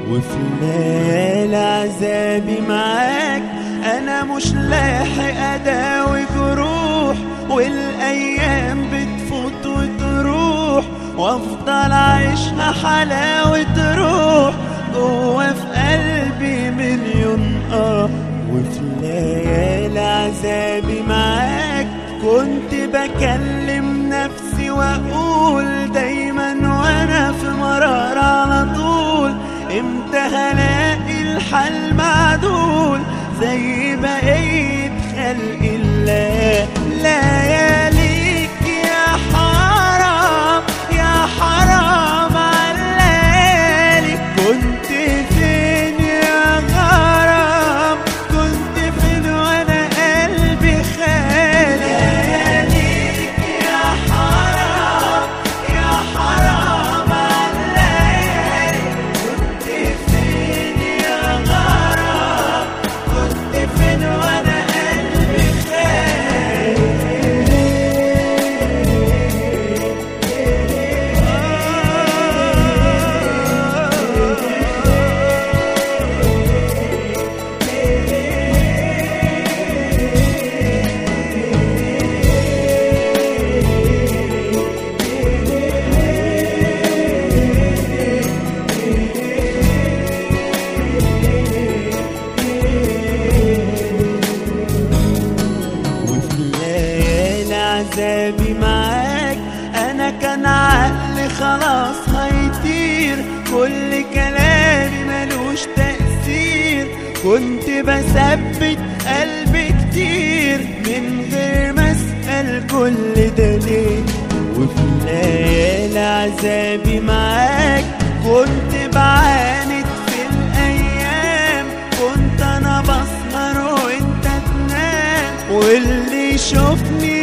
وفي ليالي عذابي معاك انا مش لاحق اداوي جروح والايام بتفوت وتروح وافضل عايشها حلاوة روح جوا في قلبي مليون اه وفي ليالي عذابي معاك كنت بكلم نفسي واقول دايما وانا في مرار على طول امتى هلاقي الحل معدول زي بقية خلق الله لياليك يا حرام يا حرام علالي كنت فين يا غرام كنت فين وانا قلبي خالي لياليك يا حرام يا حرام علالي كنت فين يا غرام كنت فين وانا قلبي وفي ليالي عذابي معاك انا كان عقلي خلاص هيطير كل كلامي ملوش تأثير كنت بثبت قلبي كتير من غير ما اسأل كل ده ليه وفي ليالي عذابي معاك كنت بعاند في الايام كنت انا بسهر وانت تنام واللي يشوفني